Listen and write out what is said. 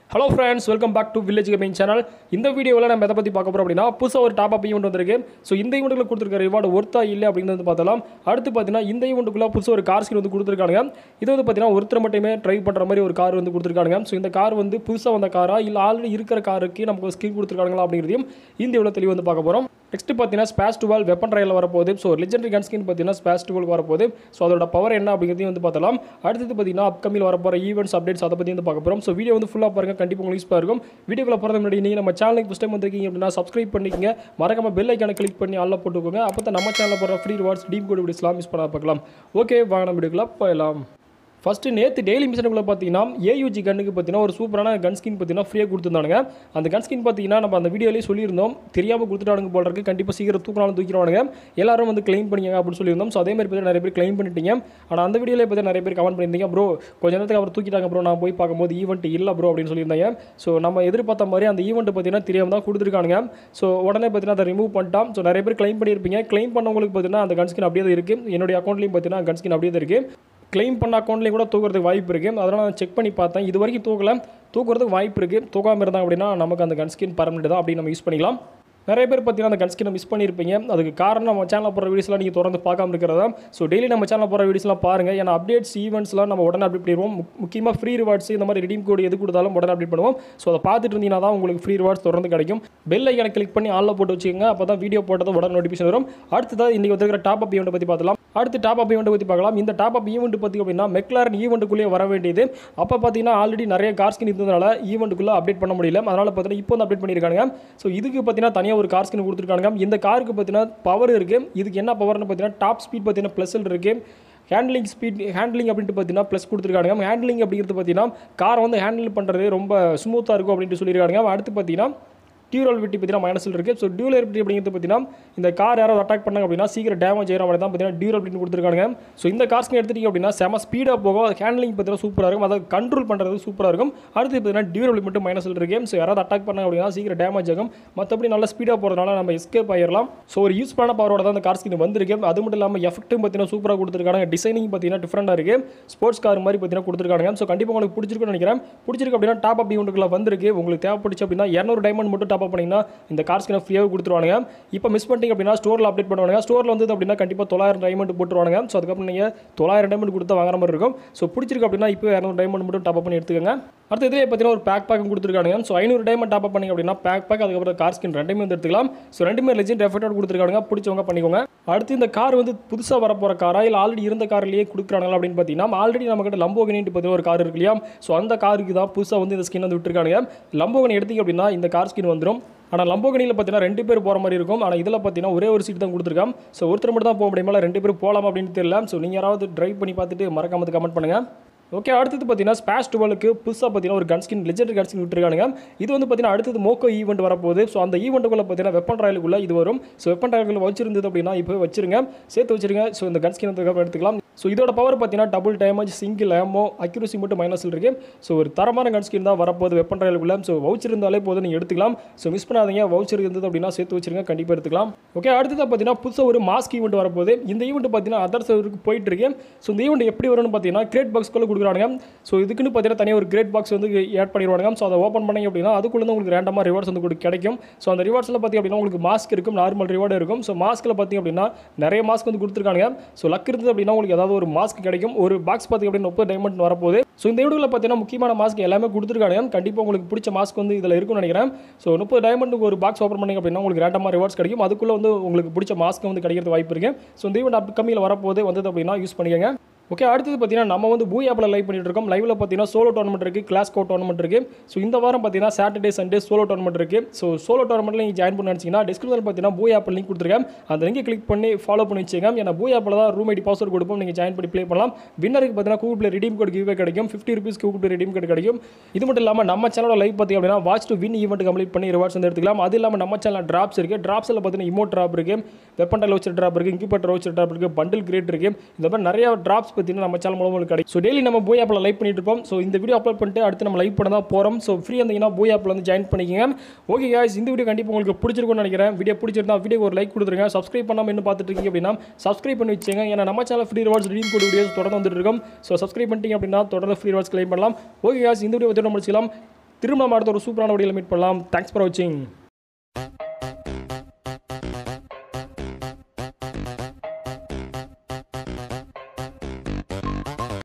hello friends welcome back to village gaming channel இந்த வீடியோவில் நம்ம எதை பற்றி பார்க்க போகிறோம் அப்படின்னா புதுசாக ஒரு டாப் அப் ஈவெண்ட் வந்திருக்கு ஸோ இந்த ஈவெண்ட்டில் கொடுத்துருக்க ரிவார்டு ஒர்த்தா இல்லை அப்படின்னு வந்து பார்த்தலாம் அடுத்து பார்த்தீங்கன்னா இந்த ஈவெண்ட்டுக்குள்ளே புதுசாக ஒரு கார் ஸ்கின் வந்து கொடுத்துருக்காங்க இது வந்து பார்த்தீங்கன்னா ஒருத்தர் மட்டுமே ட்ரை பண்ணுற மாதிரி ஒரு கார் வந்து கொடுத்துருக்காங்க ஸோ இந்த கார் வந்து புதுசாக வந்த காரா இல்லை ஆல்ரெடி இருக்கிற காருக்கு நமக்கு ஸ்கின் கொடுத்துருக்காங்களா அப்படிங்கிறதையும் இந்த இவ்வளோ தெளிவு வந்து பார்க்க போகிறோம் நெக்ஸ்ட் பார்த்தீங்கன்னா ஸ்பேஸ் டுவெல் வெப்பன் ட்ரையில் வரப்போகுது ஸோ லெஜெண்டரி கன் ஸ்கின் பார்த்தீங்கன்னா ஸ்பேஸ் டுவெல் வரப்போகுது ஸோ அதோட பவர் என்ன அப்படிங்கிறதையும் வந்து பார்த்தலாம் அடுத்தது பார்த்தீங்கன்னா அப்கமில் வரப்போகிற ஈவெண்ட்ஸ் அப்டேட்ஸ் அதை பற்றி வந்து பார்க்க போகிறோம் ஸோ வீடியோ வந்து ஃபுல்லாக பாருங்க கண்டிப்பாக உங்களுக்கு யூஸ்ஃபாக இருக்கும் வீடியோக்குள்ள போகிறது முன்னாடி நீங்கள் நம்ம சேனலுக்கு ஃபஸ்ட் டைம் வந்திருக்கீங்க அப்படின்னா சப்ஸ்கிரைப் பண்ணிக்கங்க மறக்காம பெல் ஐக்கான கிளிக் பண்ணி ஆல்ல போட்டுக்கோங்க அப்போ தான் நம்ம சேனலில் போகிற ஃப்ரீ ரிவார்ட்ஸ் டீம் கோட் வீடியோஸ்லாம் மிஸ் பண்ண பார்க்கலாம் ஓகே வாங்க நம்ம வீடியோக்குள்ள போயிடலாம் ஃபஸ்ட்டு நேற்று டெய்லி மிஷனுக்குள்ள பார்த்தீங்கன்னா ஏயூஜி கன்னுக்கு பார்த்தீங்கன்னா ஒரு சூப்பரான கன் ஸ்கின் பார்த்தீங்கன்னா ஃப்ரீயாக கொடுத்துருந்தானுங்க அந்த கன் ஸ்கின் பார்த்தீங்கன்னா நம்ம அந்த வீடியோலேயே சொல்லியிருந்தோம் தெரியாமல் கொடுத்துட்டானுங்க போல இருக்கு கண்டிப்பாக சீக்கிரம் தூக்கினாலும் தூக்கிடுவானுங்க எல்லாரும் வந்து க்ளைம் பண்ணிக்கங்க அப்படின்னு சொல்லியிருந்தோம் ஸோ அதே மாதிரி பார்த்தீங்கன்னா நிறைய பேர் க்ளைம் பண்ணிட்டீங்க ஆனால் அந்த வீடியோவில் பார்த்தீங்கன்னா நிறைய பேர் கமெண்ட் பண்ணியிருந்தீங்க ப்ரோ கொஞ்ச நேரத்துக்கு அவர் தூக்கிட்டாங்க ப்ரோ நான் போய் பார்க்கும்போது ஈவெண்ட் இல்லை ப்ரோ அப்படின்னு சொல்லியிருந்தாங்க ஸோ நம்ம எதிர்பார்த்த மாதிரி அந்த ஈவெண்ட் பார்த்தீங்கன்னா தெரியாமல் தான் கொடுத்துருக்கானுங்க ஸோ உடனே பார்த்தீங்கன்னா அதை ரிமூவ் பண்ணிட்டான் ஸோ நிறைய பேர் க்ளைம் பண்ணியிருப்பீங்க க்ளைம் பண்ணவங்களுக்கு பார்த்தீங்கன்னா அந்த கன் ஸ்கின் அப்படியே தான் இருக்குது என்னுடைய அக்கௌண்ட்லேயும் பார்த்தீங்கன்னா கன் ஸ்கின் அப்படியே தான் இருக்குது க்ளைம் பண்ண அக்கௌண்ட்லேயும் கூட தூக்குறதுக்கு வாய்ப்பு இருக்குது அதனால் நான் செக் பண்ணி பார்த்தேன் இது வரைக்கும் தூக்கல தூக்குறதுக்கு வாய்ப்பு இருக்குது தூக்காமல் இருந்தாங்க அப்படின்னா நமக்கு அந்த கன் ஸ்கின் பர்மனெண்ட் தான் அப்படி நம்ம யூஸ் பண்ணிக்கலாம் நிறைய பேர் பார்த்தீங்கன்னா அந்த கன் ஸ்கினை மிஸ் பண்ணியிருப்பீங்க அதுக்கு காரணம் நம்ம சேனலில் போகிற வீடியோஸ்லாம் நீங்கள் தொடர்ந்து பார்க்காம இருக்கிறதா ஸோ டெய்லி நம்ம சேனலில் போகிற வீடியோஸ்லாம் பாருங்கள் ஏன்னா அப்டேட்ஸ் ஈவெண்ட்ஸ்லாம் நம்ம உடனே அப்டேட் பண்ணிடுவோம் முக்கியமாக ஃப்ரீ ரிவார்ட்ஸ் இந்த மாதிரி redeem கோடு எது கொடுத்தாலும் உடனே அப்டேட் பண்ணுவோம் ஸோ அதை பார்த்துட்டு இருந்தீங்கன்னா தான் உங்களுக்கு ஃப்ரீ ரிவார்ட்ஸ் தொடர்ந்து கிடைக்கும் பெல் ஐக்கனை கிளிக் பண்ணி ஆளில் போட்டு வச்சுக்கோங்க அப்போ தான் வீடியோ போட்டதும் உடனே நோட்டிஃபிகேஷன் வரும் அடுத்ததாக இன்றைக்கி வந்துருக்கிற டாப் அப் ஈவெண்ட் பற்றி பார்த்தலாம் அடுத்து டாப் அப் ஈவெண்ட் பற்றி பார்க்கலாம் இந்த டாப் அப் ஈவெண்ட் பற்றி அப்படின்னா மெக்லாரன் ஈவெண்ட்டுக்குள்ளேயே வர வேண்டியது அப்போ பார்த்தீங்கன்னா ஆல்ரெடி நிறைய கார் ஸ்கின் இருந்ததுனால ஈவெண்ட்டுக்குள்ளே அப்டேட் பண்ண முடியல அதனால் பார்த்தீங்கன்னா இப்போ வந்து அப்டேட் பண்ணியிருக்காங்க ஸோ இதுக்கு பார்த்தீங்கன்னா தனியாக ஒரு கார் ஸ்கின் கொடுத்துருக்காங்க இந்த காருக்கு பார்த்தீங்கன்னா பவர் இருக்குது இதுக்கு என்ன பவர்னு பார்த்தீங்கன்னா டாப் ஸ்பீட் பார்த்தீங்கன்னா ப்ளஸில் இருக்குது ஹேண்ட்லிங் ஸ்பீட் ஹேண்ட்லிங் அப்படின்ட்டு பார்த்தீங்கன்னா ப்ளஸ் கொடுத்துருக்காங்க ஹேண்ட்லிங் அப்படிங்கிறது பார்த்தீங்கன்னா காரை வந்து ஹேண்டில் பண்ணுறது ரொம்ப ஸ்மூத்தாக இருக்கும் அப்படின்ட்டு சொல்லியிருக்காங்க அடுத்து பார்த்தீங்கன்னா டியூரபிலிட்டி பார்த்தீங்கன்னா மைனஸில் இருக்குது ஸோ டியூரபிலிட்டி அப்படிங்கிறது பார்த்தீங்கன்னா இந்த கார் யாராவது அட்டாக் பண்ணாங்க அப்படின்னா சீக்கிரம் டேமேஜ் ஆகிற மாதிரி தான் பார்த்தீங்கன்னா டியூரபிலிட்டி கொடுத்துருக்காங்க ஸோ இந்த கார்ஸ்க்கு எடுத்துட்டீங்க அப்படின்னா செம ஸ்பீடாக போகும் அது ஹேண்ட்லிங் பார்த்தீங்கன்னா சூப்பராக இருக்கும் அதை கண்ட்ரோல் பண்ணுறது சூப்பராக இருக்கும் அடுத்து பார்த்தீங்கன்னா டியூரபிலிட்டி மட்டும் மைனஸில் இருக்குது ஸோ யாராவது அட்டாக் பண்ணாங்க அப்படின்னா சீக்கிரம் டேமேஜ் ஆகும் மற்றபடி நல்லா ஸ்பீடாக போகிறதுனால நம்ம எஸ்கேப் ஆயிடலாம் ஸோ ஒரு யூஸ் பண்ண பவரோட தான் அந்த கார் ஸ்கின் வந்திருக்கு அது மட்டும் இல்லாமல் எஃபெக்ட்டும் பார்த்தீங்கன்னா சூப்பராக கொடுத்துருக்காங்க டிசைனிங் பார்த்தீங்கன்னா டிஃப்ரெண்டாக இருக்குது ஸ்போர்ட்ஸ் கார் மாதிரி பார்த்தீங்கன்னா கொடுத்துருக்காங்க ஸோ கண்டிப்பாக உங்களுக்கு பிடிச்சிருக்குன்னு நினைக்கிறேன் பிடிச்சிருக்கு அப்படின்னா டாப் அப் ஈவெண்ட்டுக்குள்ள வந்திருக்கு உங்களுக்கு தேவைப்படுச்சு அப்படின்னா இரநூறு டைமண்ட் மட்டும் டாப் அப் பண்ணிங்கன்னா இந்த கார் ஸ்கினை ஃப்ரீயாக கொடுத்துருவாங்க இப்போ மிஸ் பண்ணிட்டீங்க அப்படின்னா ஸ்டோரில் அப்டேட் பண்ணுவாங்க ஸ்டோரில் வந்து அப்படின்னா கண்டிப்பாக தொள்ளாயிரம் டைமண்ட் போட்டுருவாங்க ஸோ அதுக்கப்புறம் நீங்கள் தொள்ளாயிரம் டைமண்ட் கொடுத்து வாங்குற மாதிரி இருக்கும் ஸோ பிடிச்சிருக்கு அப்படின்னா இப்போ இரநூறு டைமண்ட் மட்டும் டாப் பண்ணி எடுத்துக்கோங்க அடுத்து இதே பார்த்தீங்கன்னா ஒரு பேக் பேக்கும் கொடுத்துருக்காங்க ஸோ ஐநூறு டைமண்ட் டாப் பண்ணிங்க அப்படின்னா பேக் பேக் அதுக்கப்புறம் கார் ஸ்கின் ரெண்டுமே வந்து எடுத்துக்கலாம் ஸோ ரெண்டுமே லெஜெண்ட் எஃபெக்டோட கொடுத்துருக்காங்க பிடிச்சவங்க பண்ணிக்கோங்க அடுத்து இந்த கார் வந்து புதுசாக வரப்போகிற காரா இல்லை ஆல்ரெடி இருந்த கார்லேயே கொடுக்குறாங்களா அப்படின்னு பார்த்தீங்கன்னா ஆல்ரெடி நம்ம கிட்ட லம்போகனிட்டு பார்த்தீங்கன்னா ஒரு கார் இருக்கு இல்லையா ஸோ அந்த காருக்கு தான் புதுசாக வந்து இந்த ஸ்கின் வந்து விட்டுருக்காங்க லம்போகனி எடுத்தீங்க அப்படின்னா இந்த கார் ஸ்கின் வந்துடும் ஆனால் லம்போகனியில் பார்த்தீங்கன்னா ரெண்டு பேர் போகிற மாதிரி இருக்கும் ஆனால் இதில் பார்த்தீங்கன்னா ஒரே ஒரு சீட் தான் கொடுத்துருக்கான் ஸோ ஒருத்தர் மட்டும் தான் போக முடியுமா ரெண்டு பேரும் போகலாம் அப்படின்னு தெரியல ஸோ நீங்கள் யாராவது ட்ரைவ் பண்ணி பார்த்துட்டு மறக்காம கமெண்ட் பண்ணுங்கள் ஓகே அடுத்தது பார்த்தீங்கன்னா ஸ்பேஸ் டுவெலுக்கு புதுசாக பார்த்தீங்கன்னா ஒரு gun skin legendary gun skin விட்டுருக்காங்க இது வந்து பார்த்தீங்கன்னா அடுத்தது மோக்கோ ஈவெண்ட் வரப்போகுது ஸோ அந்த ஈவெண்ட்டுக்குள்ள பார்த்தீங்கன்னா வெப்பன் ராயலுக்குள்ள இது வரும் ஸோ வெப்பன் ராயலுக்குள்ள வச்சிருந்தது அப்படின்னா இப்போ வச்சிருங்க சேர்த்து வச்சிருங்க ஸோ இந்த கன் ஸ்கின் எடுத்துக்கலாம் ஸோ இதோட பவர் பார்த்தீங்கன்னா டபுள் டேமேஜ் சிங்கிள் ஏமோ அக்யூரசி மட்டும் மைனஸில் இருக்குது ஸோ ஒரு தரமான கன் ஸ்கின் தான் வரப்போகுது வெப்பன் ராயலுக்குள்ள ஸோ வவுச்சர் இருந்தாலே போதும் நீங்கள் எடுத்துக்கலாம் ஸோ மிஸ் பண்ணாதீங்க வவுச்சர் இருந்தது அப்படின்னா சேர்த்து வச்சிருங்க கண்டிப்பாக எடுத்துக்கலாம் ஓகே அடுத்தது பார்த்தீங்கன்னா புதுசாக ஒரு மாஸ்க் ஈவெண்ட் வரப்போகுது இந்த ஈவெண்ட் பார்த்தீங்கன்னா அதர் சர்வருக்கு போயிட்டு இருக்கு ஸோ இந்த ஈவெண்ட் எப்படி வரும்னு பார்த்தீங்கன்னா கிரேட் பாக்ஸ்க்குள்ள கொடுக்குறாங்க ஸோ இதுக்குன்னு பார்த்தீங்கன்னா தனியாக ஒரு கிரேட் பாக்ஸ் வந்து ஆட் பண்ணிடுவாங்க ஸோ அதை ஓப்பன் பண்ணீங்க அப்படின்னா அதுக்குள்ள வந்து உங்களுக்கு ரேண்டமாக ரிவார்ட்ஸ் வந்து உங்களுக்கு கிடைக்கும் ஸோ அந்த ரிவார்ட்ஸில் பார்த்திங்க அப்படின்னா உங்களுக்கு மாஸ்க் இருக்கும் நார்மல் ரிவார்டு இருக்கும் ஸோ மாஸ்க்கில் பார்த்திங்க அப்படின்னா நிறைய மாஸ்க் வந்து கொடுத்துருக்காங்க ஸோ லக் இருந்தது அப்படின்னா உங்களுக்கு ஏதாவது ஒரு மாஸ்க் கிடைக்கும் ஒரு பாக்ஸ் பார்த்திங்க அப்படின்னா முப்பது டைமண்ட் வரப்போகுது ஸோ இந்த வீடியோவில் பார்த்தீங்கன்னா முக்கியமான மாஸ்க் எல்லாமே கொடுத்துருக்காங்க கண்டிப்பாக உங்களுக்கு பிடிச்ச மாஸ்க் வந்து இதில் இருக்கும்னு நினைக்கிறேன் ஸோ முப்பது டைமண்டுக்கு ஒரு பாக்ஸ் ஓப்பன் பண்ணிங்க அப்படின்னா உங்களுக்கு ரேண்டமாக ரிவார்ட்ஸ் கிடைக்கும் அதுக்குள்ளே வந்து உங்களுக்கு பிடிச்ச மாஸ்க் வந்து கிடைக்கிறது வாய்ப்பு இருக்குது ஸோ இந்த ஈவெண்ட் அப் கம்மியில் வரப்போகுது வந்தது அப்படின்னா யூஸ் பண்ணிக்கோங்க ஓகே அடுத்தது பார்த்தீங்கன்னா நம்ம வந்து பூ ஆப்பில் லைவ் பண்ணிட்டு இருக்கோம் லைவில் பார்த்தீங்கன்னா சோலோ டோர்னமெண்ட் இருக்குது கிளாஸ் கோ டோர்னமெண்ட் இருக்குது ஸோ இந்த வாரம் பார்த்தீங்கன்னா சாட்டர்டே சண்டே சோலோ டோர்னமெண்ட் இருக்குது ஸோ சோலோ டோர்னமெண்ட்டில் நீங்கள் ஜாயின் பண்ண நினச்சிங்கன்னா டிஸ்கிரிப்ஷன் பார்த்தீங்கன்னா பூ ஆப்பில் லிங்க் கொடுத்துருக்கேன் அந்த லிங்கை கிளிக் பண்ணி ஃபாலோ பண்ணி வச்சுங்க ஏன்னா பூ ஆப்பில் தான் ரூம் ஐடி பாஸ்வர்ட் கொடுப்போம் நீங்கள் ஜாயின் பண்ணி ப்ளே பண்ணலாம் வின்னருக்கு பார்த்தீங்கன்னா Google Play redeem code giveaway கிடைக்கும் fifty rupees Google Play redeem code கிடைக்கும் இது மட்டும் இல்லாமல் நம்ம சேனலோட லைவ் பார்த்திங்க அப்படின்னா watch to win event complete பண்ணி ரிவார்ட்ஸ் வந்து எடுத்துக்கலாம் அது இல்லாமல் நம்ம சேனல் ட்ராப்ஸ் இருக்குது ட்ராப்ஸில் பார்த்தீங்கன்னா இமோ ட்ராப் இருக்குது வெப்பன் டல் வச்சர் ட்ராப் இருக்குது இன்குபேட்டர் வச்சர் ட்ராப் இருக்குது பண்டில் கிரேட் இருக்குது இந்த மாதிரி நிறைய ட்ராப்ஸ் பார்த்தீங்கன்னா நம்ம சேனல் மூலமாக உங்களுக்கு கிடைக்கும் ஸோ டெய்லி நம்ம போய் ஆப்பில் லைவ் பண்ணிட்டு இருப்போம் ஸோ இந்த வீடியோ அப்லோட் பண்ணிட்டு அடுத்து நம்ம லைவ் பண்ண தான் போகிறோம் ஸோ ஃப்ரீ இருந்தீங்கன்னா போய் ஆப்பில் வந்து ஜாயின் பண்ணிக்கங்க ஓகே guys இந்த வீடியோ கண்டிப்பாக உங்களுக்கு பிடிச்சிருக்கும்னு நினைக்கிறேன் வீடியோ பிடிச்சிருந்தா வீடியோ ஒரு லைக் கொடுத்துருங்க சப்ஸ்கிரைப் பண்ணாமல் இன்னும் பார்த்துட்டு இருக்கீங்க அப்படின்னா சப்ஸ்கிரைப் பண்ணி வச்சுங்க ஏன்னா நம்ம channel free rewards redeem code videos தொடர்ந்து வந்துட்டு இருக்கும் ஸோ சப்ஸ்கிரைப் பண்ணிட்டீங்க அப்படின்னா தொடர்ந்து ஃப்ரீ ரிவார்ட்ஸ் கிளைம் பண்ணலாம் ஓகே guys இந்த வீடியோ வச்சு முடிச்சிக்கலாம் திரும்ப நம்ம அடுத்த ஒரு சூப்பரான வீடியோவில் மீட் பண்ணலாம் தேங்க்ஸ் ஃபார் வாட்சிங்